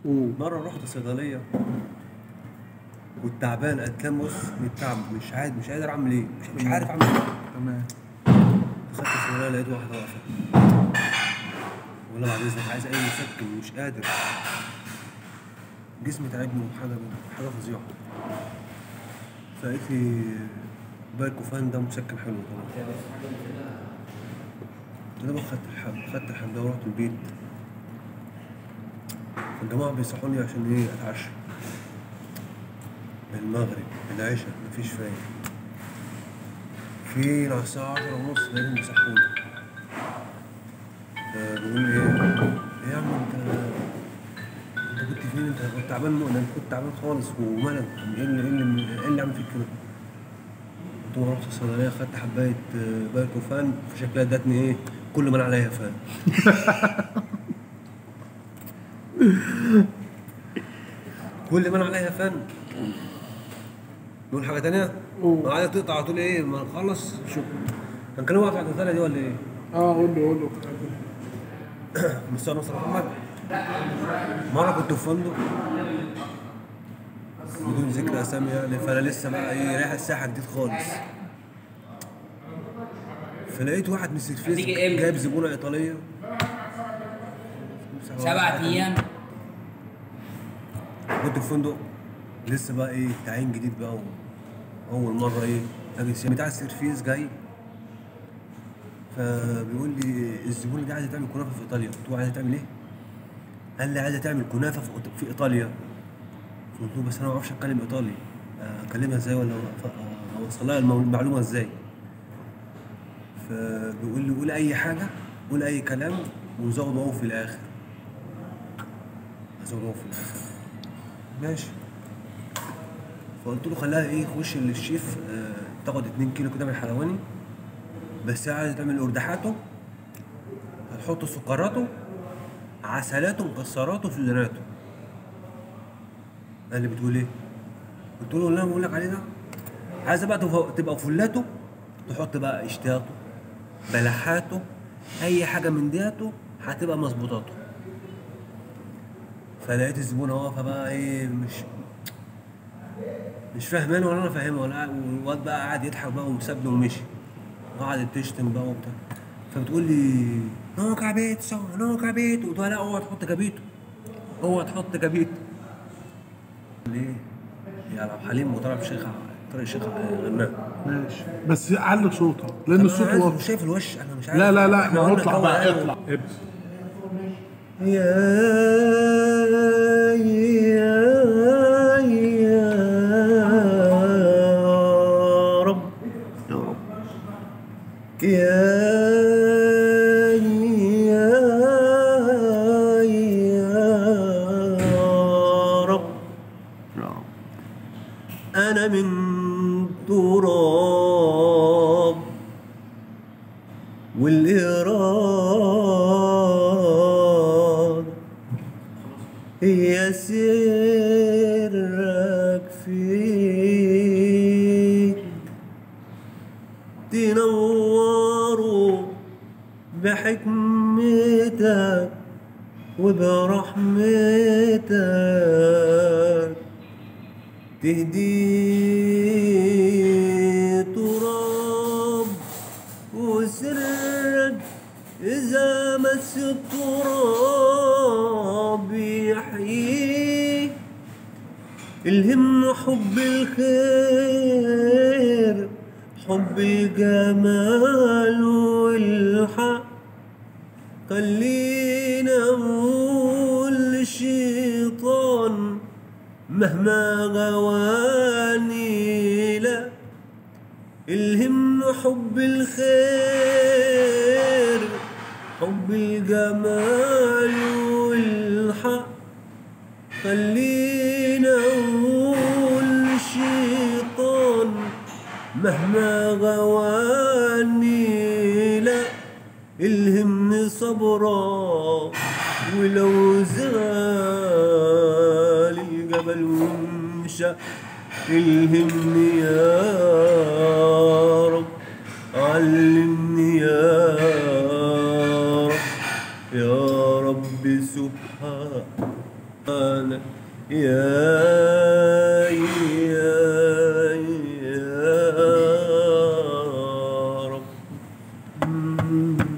مم. مره رحت صيدليه كنت تعبان اتلم بص من التعب مش عارف مش قادر اعمل ايه مش, مش عارف اعمل ايه تمام دخلت الصيدليه لقيت واحده واقفه ولا بعد اذنك عايز اي مسكن مش قادر جسمي تعبني وحاجه حاجه فظيعه فقالت لي بايكوفان ده مسكن حلو طبعا قلت لها خدت الحب خدت الحب ده ورحت البيت الجماعة بيصحوني عشان ايه اتعشى المغرب العشاء مفيش فايدة في على الساعة عشرة ونص لازم يصحوني آه، بيقول لي ايه ايه يا عم انت انت كنت فين انت كنت تعبان مو- ده انت كنت تعبان خالص وملل ايه اللي ايه اللي ايه اللي عامل فيك كده قلت له رحت الصيدلية خدت حباية آه، بايكوفان في شكلها ادتني ايه كل ما انا عليا فان كل ما انا عليها فن نقول حاجه تانية؟ أوه. عايزك تقطع تقول ايه ما نخلص شوف هنكلموا على الغزاله دي ولا ايه؟ اه قول له قول له مستر نصر محمد مره كنت في فندق بدون ذكر اسامي يعني فانا لسه بقى ايه رايح الساحه جديد خالص فلقيت واحد من السيرفيس هتيجي امتى؟ جايب زبونه ايطاليه سبعة ايام كنت في فندق لسه بقى ايه تعيين جديد بقى اول مره ايه اجي بتاع السيرفيس جاي فبيقول لي الزبونه دي عايزه تعمل كنافه في ايطاليا قلت له عايزه تعمل ايه؟ قال لي عايزه تعمل كنافه في, إيط- في ايطاليا قلت له بس انا ما بعرفش اتكلم ايطالي آه، اكلمها ازاي ولا أف- آه، اوصل لها المو- المعلومه ازاي؟ فبيقول لي قول اي حاجه قول اي كلام وزود واو في الاخر ازود واو في الاخر ماشي فقلت له خليها ايه خش للشيف آه تاخد 2 كيلو كده من الحلواني بس هي عايزه تعمل ارداحاته هتحط سكراته عسلاته مكسراته فلوراته قال لي بتقول ايه؟ قلت له اللي انا بقول لك عليه ده عايزه بقى تبقى- تبقى فلاته تحط بقى اشتياطه بلحاته اي حاجه من دياته هتبقى مظبوطاته فلقيت الزبونه واقفه بقى ايه مش مش فاهمان ولا انا فاهمها ولا والواد بقى قاعد يضحك بقى وسابني ومشي وقعدت تشتم بقى وبتاع فبتقول لي نو كابيتسو نو كابيتو قلت لها لا اوعى تحط كابيتو اوعى تحط كابيتو ليه؟ يا عبد الحليم وطلع الشيخ طارق الشيخ غناه ماشي بس علي صوتك لان انا الصوت عايز- واطي مش شايف الوش انا مش عارف لا لا لا إحنا ما قلنا اطلع جو بقى عام. اطلع ابدا يا يا يا رب يا رب يا يا يا رب يا رب أنا من تراب والإرادة هي سرك فيك تنوروا بحكمتك وبرحمتك تهدي تراب وسرك إذا مس التراب يحييه الهمنا حب الخير حب الجمال والحق خلينا نقول للشيطان مهما غواني لا الهمنا حب الخير حب الجمال والحق خلينا نقول للشيطان مهما غواني لا الهمني صبرا ولو زال الجبل ومشى الهمني يا رب علمني يا رب يا رب سبحانك معانا يا يا يا رب